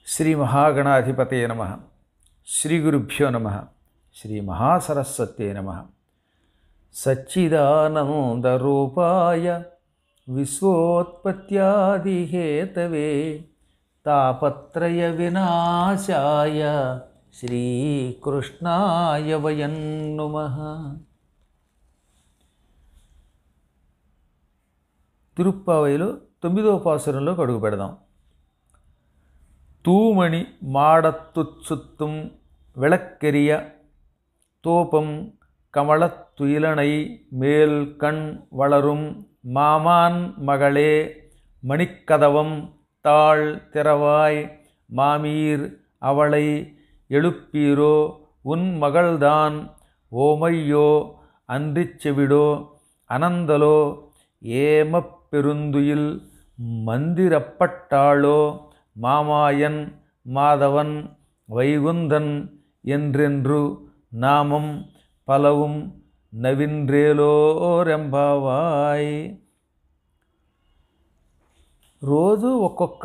శ్రీ మహాగణాధిపతయ నమ శ్రీ గురుభ్యో నమ శ్రీ మహాసరస్వత్యే నమ సచ్చిదానందరూపాయ విశ్వోత్పత్యాదిహేతవే తాపత్రయ వినాశాయ శ్రీకృష్ణాయ వయం నుమః తిరుప్పావైలో తొమ్మిదవ పాసురంలోకి అడుగు పెడదాం தூமணி மாடத்துச்சுத்தும் விளக்கெரிய தோப்பம் கமலத்துயிலனை மேல் கண் வளரும் மாமான் மகளே மணிக்கதவம் தாழ் திறவாய் மாமீர் அவளை எழுப்பீரோ உன் மகள்தான் ஓமையோ அன்றிச் செவிடோ அனந்தலோ ஏமப் பெருந்துயில் மந்திரப்பட்டாளோ மாமாயன் மாதவன் வைகுந்தன் என்றென்று నామం పలவும் నవింద్రేలోరెంబావాయ్ రోజు ఒక్కొక్క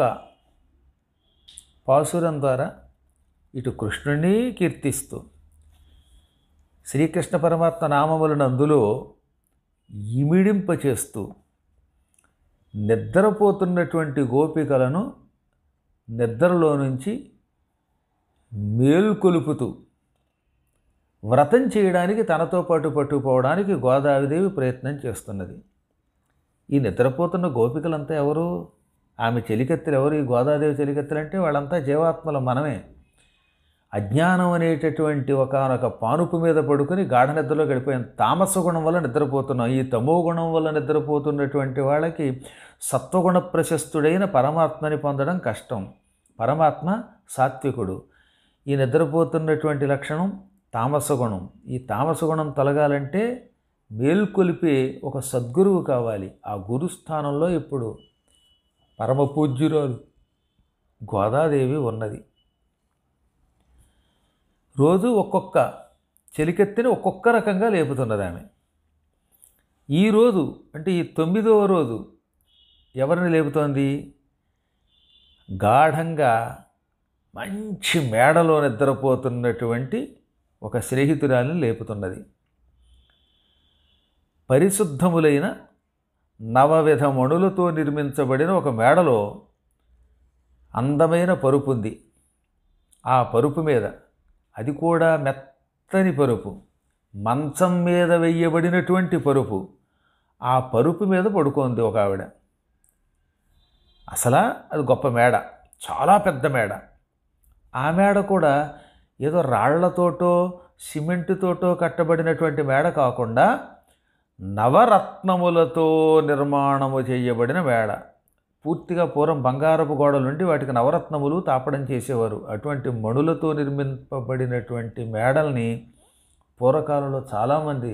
పాసురం ద్వారా ఇటు కృష్ణుని కీర్తిస్తూ శ్రీకృష్ణ పరమాత్మ నామములను అందులో ఇమిడింపచేస్తూ నిద్రపోతున్నటువంటి గోపికలను నిద్రలో నుంచి మేల్కొలుపుతూ వ్రతం చేయడానికి తనతో పాటు పట్టుకుపోవడానికి గోదావరిదేవి ప్రయత్నం చేస్తున్నది ఈ నిద్రపోతున్న గోపికలంతా ఎవరు ఆమె చెలికత్తెలు ఎవరు ఈ గోదాదేవి చెలికత్తెలు అంటే వాళ్ళంతా జీవాత్మల మనమే అజ్ఞానం అనేటటువంటి ఒకనొక పానుపు మీద పడుకొని గాఢ నిద్రలో గడిపోయాం తామస గుణం వల్ల నిద్రపోతున్నాం ఈ తమో గుణం వల్ల నిద్రపోతున్నటువంటి వాళ్ళకి సత్వగుణ ప్రశస్తుడైన పరమాత్మని పొందడం కష్టం పరమాత్మ సాత్వికుడు ఈ నిద్రపోతున్నటువంటి లక్షణం తామస గుణం ఈ తామస గుణం తొలగాలంటే మేల్కొలిపే ఒక సద్గురువు కావాలి ఆ గురుస్థానంలో ఇప్పుడు పరమ పూజ్యురాలు గోదాదేవి ఉన్నది రోజు ఒక్కొక్క చెలికెత్తిని ఒక్కొక్క రకంగా లేపుతున్నది ఆమె ఈరోజు అంటే ఈ తొమ్మిదవ రోజు ఎవరిని లేపుతోంది గాఢంగా మంచి మేడలో నిద్రపోతున్నటువంటి ఒక స్నేహితురాలిని లేపుతున్నది పరిశుద్ధములైన నవవిధ మణులతో నిర్మించబడిన ఒక మేడలో అందమైన పరుపు ఉంది ఆ పరుపు మీద అది కూడా మెత్తని పరుపు మంచం మీద వెయ్యబడినటువంటి పరుపు ఆ పరుపు మీద పడుకోంది ఒక ఆవిడ అసలా అది గొప్ప మేడ చాలా పెద్ద మేడ ఆ మేడ కూడా ఏదో రాళ్లతోటో సిమెంటుతోటో కట్టబడినటువంటి మేడ కాకుండా నవరత్నములతో నిర్మాణము చేయబడిన మేడ పూర్తిగా పూర్వం బంగారపు గోడలు నుండి వాటికి నవరత్నములు తాపడం చేసేవారు అటువంటి మణులతో నిర్మింపబడినటువంటి మేడల్ని పూర్వకాలంలో చాలామంది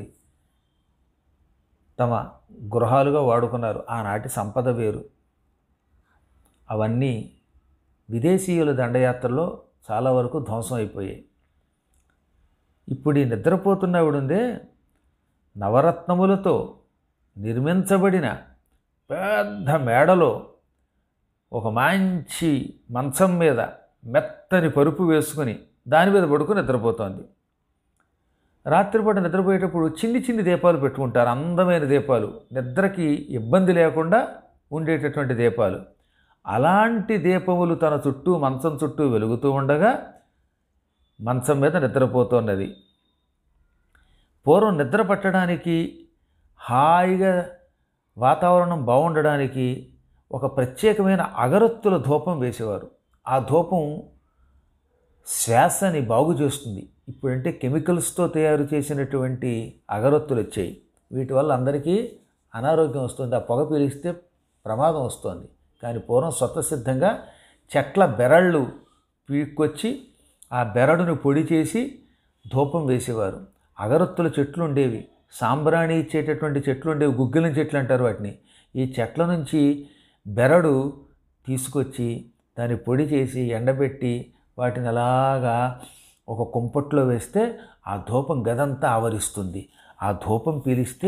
తమ గృహాలుగా వాడుకున్నారు ఆనాటి సంపద వేరు అవన్నీ విదేశీయుల దండయాత్రలో చాలా వరకు ధ్వంసం అయిపోయాయి ఇప్పుడు ఈ నిద్రపోతున్నవిడుందే నవరత్నములతో నిర్మించబడిన పెద్ద మేడలో ఒక మంచి మంచం మీద మెత్తని పరుపు వేసుకుని దాని మీద పడుకుని నిద్రపోతోంది రాత్రిపూట నిద్రపోయేటప్పుడు చిన్ని చిన్ని దీపాలు పెట్టుకుంటారు అందమైన దీపాలు నిద్రకి ఇబ్బంది లేకుండా ఉండేటటువంటి దీపాలు అలాంటి దీపములు తన చుట్టూ మంచం చుట్టూ వెలుగుతూ ఉండగా మంచం మీద నిద్రపోతున్నది పూర్వం నిద్ర పట్టడానికి హాయిగా వాతావరణం బాగుండడానికి ఒక ప్రత్యేకమైన అగరత్తుల ధూపం వేసేవారు ఆ ధూపం శ్వాసని బాగు చేస్తుంది ఇప్పుడంటే కెమికల్స్తో తయారు చేసినటువంటి అగరత్తులు వచ్చాయి వీటి వల్ల అందరికీ అనారోగ్యం వస్తుంది ఆ పొగ పీలిస్తే ప్రమాదం వస్తుంది కానీ పూర్వం స్వతసిద్ధంగా చెట్ల బెరళ్ళు పీక్కొచ్చి ఆ బెరడును పొడి చేసి ధూపం వేసేవారు అగరొత్తుల చెట్లు ఉండేవి సాంబ్రాణి ఇచ్చేటటువంటి చెట్లు ఉండేవి గుగ్గిలం చెట్లు అంటారు వాటిని ఈ చెట్ల నుంచి బెరడు తీసుకొచ్చి దాన్ని పొడి చేసి ఎండబెట్టి వాటిని అలాగా ఒక కుంపట్లో వేస్తే ఆ ధూపం గదంతా ఆవరిస్తుంది ఆ ధూపం పీలిస్తే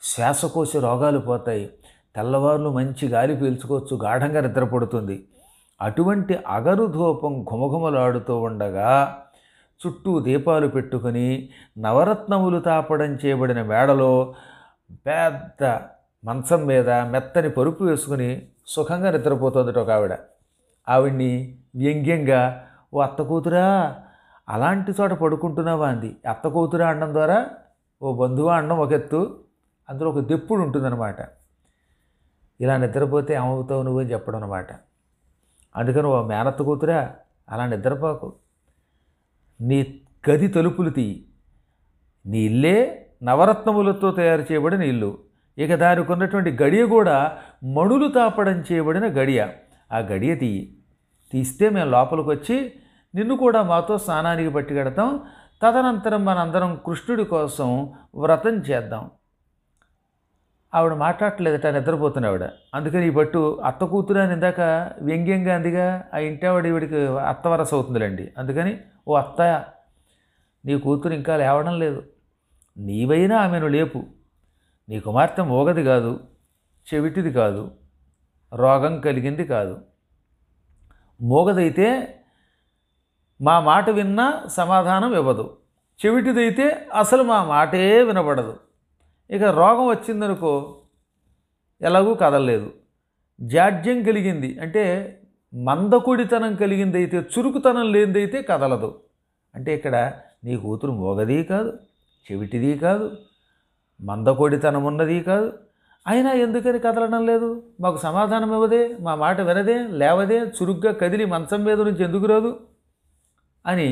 శ్వాసకోశ రోగాలు పోతాయి తెల్లవారులు మంచి గాలి పీల్చుకోవచ్చు గాఢంగా నిద్రపడుతుంది అటువంటి అగరు ధూపం ఘుమఘుమలాడుతూ ఉండగా చుట్టూ దీపాలు పెట్టుకుని నవరత్నములు తాపడం చేయబడిన మేడలో పెద్ద మంచం మీద మెత్తని పరుపు వేసుకుని సుఖంగా నిద్రపోతుంది ఒక ఆవిడ ఆవిడ్ని వ్యంగ్యంగా ఓ అత్త కూతురా అలాంటి చోట పడుకుంటున్నావా అంది అత్త కూతురా అనడం ద్వారా ఓ బంధువా అనడం ఒక ఎత్తు అందులో ఒక దెప్పుడు ఉంటుందన్నమాట ఇలా నిద్రపోతే ఏమవుతావు నువ్వు అని చెప్పడం అనమాట అందుకని ఓ మేనత్త కూతురా అలా నిద్రపోకు నీ గది తలుపులు తీయి నీ ఇల్లే నవరత్నములతో తయారు చేయబడిన ఇల్లు ఇక దానికి ఉన్నటువంటి గడియ కూడా మణులు తాపడం చేయబడిన గడియ ఆ గడియ తీయి తీస్తే మేము లోపలికి వచ్చి నిన్ను కూడా మాతో స్నానానికి పట్టుకెడతాం తదనంతరం మనందరం కృష్ణుడి కోసం వ్రతం చేద్దాం ఆవిడ మాట్లాడలేదట నిద్రపోతున్న ఆవిడ అందుకని ఈ పట్టు అత్త కూతురు అని ఇందాక వ్యంగ్యంగా అందిగా ఆ ఇంటి ఆవిడ ఈవిడికి అత్త వరస అవుతుందిలేండి అందుకని ఓ అత్త నీ కూతురు ఇంకా లేవడం లేదు నీవైనా ఆమెను లేపు నీ కుమార్తె మోగది కాదు చెవిటిది కాదు రోగం కలిగింది కాదు మోగదైతే మా మాట విన్నా సమాధానం ఇవ్వదు చెవిటిదైతే అసలు మా మాటే వినబడదు ఇక రోగం వచ్చిందనుకో ఎలాగూ కదలలేదు జాడ్యం కలిగింది అంటే మందకుడితనం కలిగిందైతే చురుకుతనం లేనిదైతే కదలదు అంటే ఇక్కడ నీ కూతురు మోగది కాదు చెవిటిది కాదు మందకొడితనం ఉన్నది కాదు అయినా ఎందుకని కదలడం లేదు మాకు సమాధానం ఇవ్వదే మా మాట వినదే లేవదే చురుగ్గా కదిలి మంచం మీద నుంచి ఎందుకు రాదు అని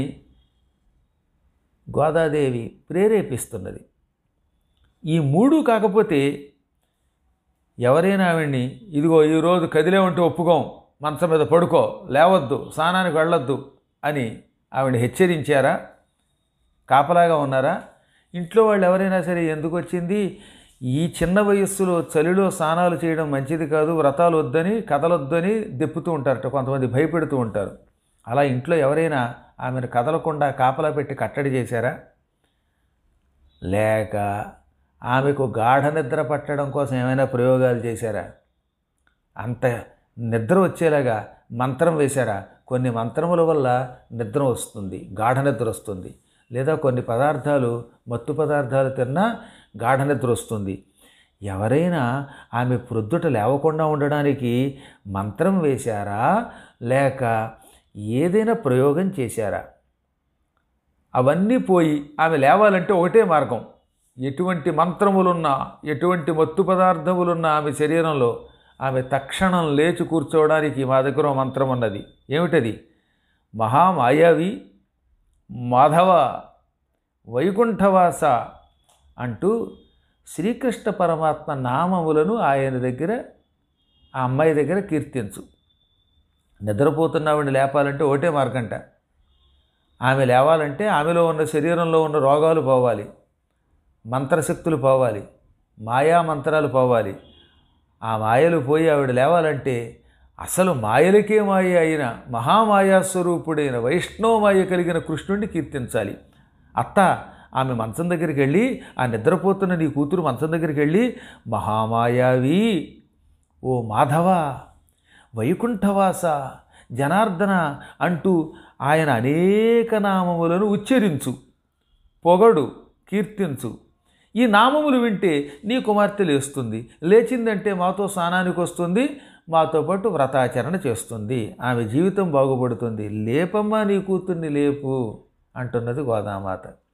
గోదాదేవి ప్రేరేపిస్తున్నది ఈ మూడు కాకపోతే ఎవరైనా ఆవిడ్ని ఇదిగో ఈరోజు కదిలే ఉంటే ఒప్పుకోం మంచం మీద పడుకో లేవద్దు స్నానానికి వెళ్ళొద్దు అని ఆవిడ హెచ్చరించారా కాపలాగా ఉన్నారా ఇంట్లో వాళ్ళు ఎవరైనా సరే ఎందుకు వచ్చింది ఈ చిన్న వయస్సులో చలిలో స్నానాలు చేయడం మంచిది కాదు వ్రతాలు వద్దని కదలొద్దని దెప్పుతూ ఉంటారట కొంతమంది భయపెడుతూ ఉంటారు అలా ఇంట్లో ఎవరైనా ఆమెను కదలకుండా కాపలా పెట్టి కట్టడి చేశారా లేక ఆమెకు గాఢ నిద్ర పట్టడం కోసం ఏమైనా ప్రయోగాలు చేశారా అంత నిద్ర వచ్చేలాగా మంత్రం వేశారా కొన్ని మంత్రముల వల్ల నిద్ర వస్తుంది గాఢ నిద్ర వస్తుంది లేదా కొన్ని పదార్థాలు మత్తు పదార్థాలు తిన్నా గాఢ నిద్ర వస్తుంది ఎవరైనా ఆమె ప్రొద్దుట లేవకుండా ఉండడానికి మంత్రం వేశారా లేక ఏదైనా ప్రయోగం చేశారా అవన్నీ పోయి ఆమె లేవాలంటే ఒకటే మార్గం ఎటువంటి మంత్రములున్నా ఎటువంటి మత్తు పదార్థములున్నా ఆమె శరీరంలో ఆమె తక్షణం లేచి కూర్చోవడానికి మా దగ్గర ఓ మంత్రం ఉన్నది ఏమిటది మహామాయావి మాధవ వైకుంఠవాస అంటూ శ్రీకృష్ణ పరమాత్మ నామములను ఆయన దగ్గర ఆ అమ్మాయి దగ్గర కీర్తించు నిద్రపోతున్నవాడిని లేపాలంటే ఒకటే మార్గంట ఆమె లేవాలంటే ఆమెలో ఉన్న శరీరంలో ఉన్న రోగాలు పోవాలి మంత్రశక్తులు పోవాలి మాయా మంత్రాలు పోవాలి ఆ మాయలు పోయి ఆవిడ లేవాలంటే అసలు మాయలకే మాయ అయిన మహామాయాస్వరూపుడైన వైష్ణవమాయ కలిగిన కృష్ణుడిని కీర్తించాలి అత్త ఆమె మంచం దగ్గరికి వెళ్ళి ఆ నిద్రపోతున్న నీ కూతురు మంచం దగ్గరికి వెళ్ళి మహామాయావి ఓ మాధవ వైకుంఠవాస జనార్దన అంటూ ఆయన అనేక నామములను ఉచ్చరించు పొగడు కీర్తించు ఈ నామములు వింటే నీ కుమార్తె లేస్తుంది లేచిందంటే మాతో స్నానానికి వస్తుంది మాతో పాటు వ్రతాచరణ చేస్తుంది ఆమె జీవితం బాగుపడుతుంది లేపమ్మా నీ కూతుర్ని లేపు అంటున్నది గోదామాత